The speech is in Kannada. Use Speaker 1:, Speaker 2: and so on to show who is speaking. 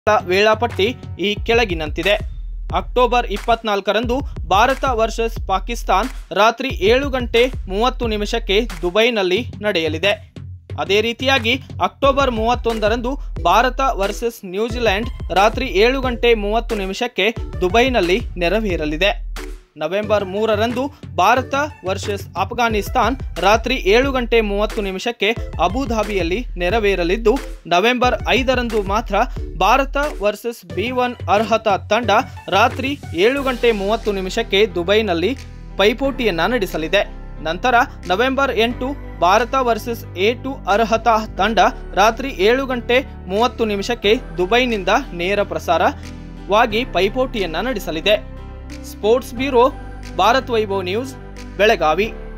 Speaker 1: ವೇಳಾಪಟ್ಟಿ ಈ ಕೆಳಗಿನಂತಿದೆ ಅಕ್ಟೋಬರ್ ಇಪ್ಪತ್ನಾಲ್ಕರಂದು ಭಾರತ ವರ್ಸಸ್ ಪಾಕಿಸ್ತಾನ್ ರಾತ್ರಿ ಏಳು ಗಂಟೆ ಮೂವತ್ತು ನಿಮಿಷಕ್ಕೆ ದುಬೈನಲ್ಲಿ ನಡೆಯಲಿದೆ ಅದೇ ರೀತಿಯಾಗಿ ಅಕ್ಟೋಬರ್ ಮೂವತ್ತೊಂದರಂದು ಭಾರತ ವರ್ಸಸ್ ನ್ಯೂಜಿಲೆಂಡ್ ರಾತ್ರಿ ಏಳು ಗಂಟೆ ಮೂವತ್ತು ನಿಮಿಷಕ್ಕೆ ದುಬೈನಲ್ಲಿ ನೆರವೇರಲಿದೆ ನವೆಂಬರ್ ಮೂರರಂದು ಭಾರತ ವರ್ಸಸ್ ಅಫ್ಘಾನಿಸ್ತಾನ್ ರಾತ್ರಿ ಏಳು ಗಂಟೆ ಮೂವತ್ತು ನಿಮಿಷಕ್ಕೆ ಅಬುಧಾಬಿಯಲ್ಲಿ ನೆರವೇರಲಿದ್ದು ನವೆಂಬರ್ ಐದರಂದು ಮಾತ್ರ ಭಾರತ ವರ್ಸಸ್ ಬಿ ಒನ್ ಅರ್ಹತಾ ತಂಡ ರಾತ್ರಿ ಏಳು ಗಂಟೆ ಮೂವತ್ತು ನಿಮಿಷಕ್ಕೆ ದುಬೈನಲ್ಲಿ ಪೈಪೋಟಿಯನ್ನ ನಡೆಸಲಿದೆ ನಂತರ ನವೆಂಬರ್ ಎಂಟು ಭಾರತ ವರ್ಸಸ್ ಎ ಟು ಅರ್ಹತಾ ತಂಡ ರಾತ್ರಿ ಏಳು ಗಂಟೆ ಮೂವತ್ತು ನಿಮಿಷಕ್ಕೆ ದುಬೈನಿಂದ ನೇರ ಪ್ರಸಾರವಾಗಿ ಪೈಪೋಟಿಯನ್ನ ನಡೆಸಲಿದೆ sports bureau Bharat Vaibhav news Belagavi